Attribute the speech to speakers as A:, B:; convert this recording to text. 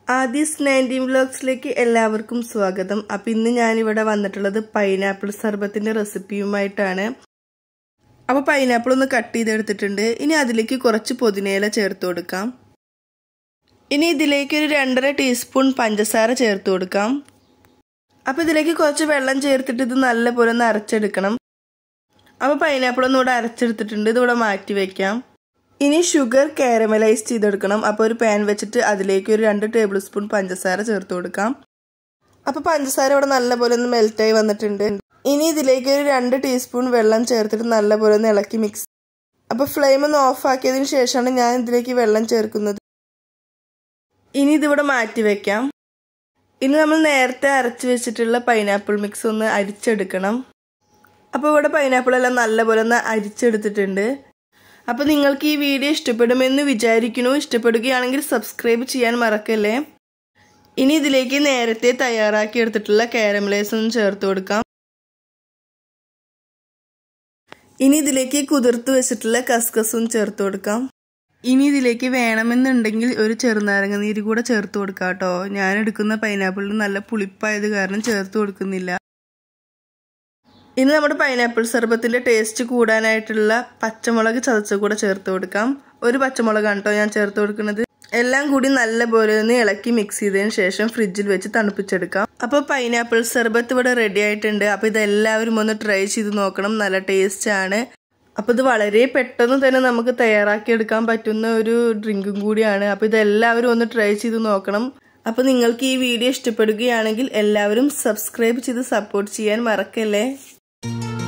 A: Aadhi's nineteen വ്ലോഗ്സിലേക്ക് എല്ലാവർക്കും സ്വാഗതം അപ്പം ഇന്ന് ഞാനിവിടെ വന്നിട്ടുള്ളത് പൈനാപ്പിൾ സർബത്തിന്റെ റെസിപ്പിയുമായിട്ടാണ് അപ്പോൾ പൈനാപ്പിൾ ഒന്ന് കട്ട് ചെയ്തെടുത്തിട്ടുണ്ട് ഇനി അതിലേക്ക് കുറച്ച് പുതിനയില ചേർത്ത് കൊടുക്കാം ഇനി ഇതിലേക്ക് ഒരു രണ്ടര ടീസ്പൂൺ പഞ്ചസാര ചേർത്ത് കൊടുക്കാം അപ്പോൾ ഇതിലേക്ക് കുറച്ച് വെള്ളം ചേർത്തിട്ട് ഇത് നല്ലപോലെ ഒന്ന് അരച്ചെടുക്കണം അപ്പോൾ പൈനാപ്പിൾ ഒന്നും ഇവിടെ അരച്ചെടുത്തിട്ടുണ്ട് ഇതിവിടെ മാറ്റി വെക്കാം ഇനി ഷുഗർ കാരമലൈസ് ചെയ്തെടുക്കണം അപ്പോൾ ഒരു പാൻ വെച്ചിട്ട് അതിലേക്ക് ഒരു രണ്ട് ടേബിൾ സ്പൂൺ പഞ്ചസാര ചേർത്ത് കൊടുക്കാം അപ്പോൾ പഞ്ചസാര ഇവിടെ നല്ലപോലെ ഒന്ന് മെൽറ്റായി വന്നിട്ടുണ്ട് ഇനി ഇതിലേക്ക് ഒരു രണ്ട് ടീസ്പൂൺ വെള്ളം ചേർത്തിട്ട് നല്ലപോലെ ഒന്ന് ഇളക്കി മിക്സ് അപ്പോൾ ഫ്ലെയിം ഒന്ന് ഓഫ് ആക്കിയതിന് ശേഷമാണ് ഞാൻ ഇതിലേക്ക് വെള്ളം ചേർക്കുന്നത് ഇനി ഇതിവിടെ മാറ്റി വെക്കാം ഇനി നമ്മൾ നേരത്തെ അരച്ച് വെച്ചിട്ടുള്ള പൈനാപ്പിൾ മിക്സ് ഒന്ന് അരിച്ചെടുക്കണം അപ്പോൾ ഇവിടെ പൈനാപ്പിൾ എല്ലാം നല്ലപോലെ ഒന്ന് അരിച്ചെടുത്തിട്ടുണ്ട് അപ്പോൾ നിങ്ങൾക്ക് ഈ വീഡിയോ ഇഷ്ടപ്പെടുമെന്ന് വിചാരിക്കുന്നു ഇഷ്ടപ്പെടുകയാണെങ്കിൽ സബ്സ്ക്രൈബ് ചെയ്യാൻ മറക്കല്ലേ ഇനി ഇതിലേക്ക് നേരത്തെ തയ്യാറാക്കി എടുത്തിട്ടുള്ള കാരമലൈസ് ഒന്ന് ചേർത്ത് കൊടുക്കാം ഇനി ഇതിലേക്ക് കുതിർത്ത് വെച്ചിട്ടുള്ള കസ്കസും ചേർത്ത് കൊടുക്കാം ഇനി ഇതിലേക്ക് വേണമെന്നുണ്ടെങ്കിൽ ഒരു ചെറുനാരങ്ങ നീര് കൂടെ ചേർത്ത് കൊടുക്കാം കേട്ടോ ഞാൻ എടുക്കുന്ന പൈനാപ്പിളിന് നല്ല പുളിപ്പായത് കാരണം ചേർത്ത് കൊടുക്കുന്നില്ല ഇനി നമ്മുടെ പൈനാപ്പിൾ സർബത്തിന്റെ ടേസ്റ്റ് കൂടാനായിട്ടുള്ള പച്ചമുളക് ചതച്ച കൂടെ ചേർത്ത് കൊടുക്കാം ഒരു പച്ചമുളകാണ് കേട്ടോ ഞാൻ ചേർത്ത് കൊടുക്കുന്നത് എല്ലാം കൂടി നല്ലപോലെ ഒന്ന് ഇളക്കി മിക്സ് ചെയ്തതിന് ശേഷം ഫ്രിഡ്ജിൽ വെച്ച് തണുപ്പിച്ചെടുക്കാം അപ്പോൾ പൈനാപ്പിൾ സർബത്ത് ഇവിടെ റെഡി ആയിട്ടുണ്ട് അപ്പോൾ ഇതെല്ലാവരും ഒന്ന് ട്രൈ ചെയ്ത് നോക്കണം നല്ല ടേസ്റ്റ് ആണ് അപ്പോൾ ഇത് വളരെ പെട്ടെന്ന് തന്നെ നമുക്ക് തയ്യാറാക്കി എടുക്കാൻ പറ്റുന്ന ഒരു ഡ്രിങ്കും കൂടിയാണ് അപ്പോൾ ഇതെല്ലാവരും ഒന്ന് ട്രൈ ചെയ്ത് നോക്കണം അപ്പോൾ നിങ്ങൾക്ക് ഈ വീഡിയോ ഇഷ്ടപ്പെടുകയാണെങ്കിൽ എല്ലാവരും സബ്സ്ക്രൈബ് ചെയ്ത് സപ്പോർട്ട് ചെയ്യാൻ മറക്കല്ലേ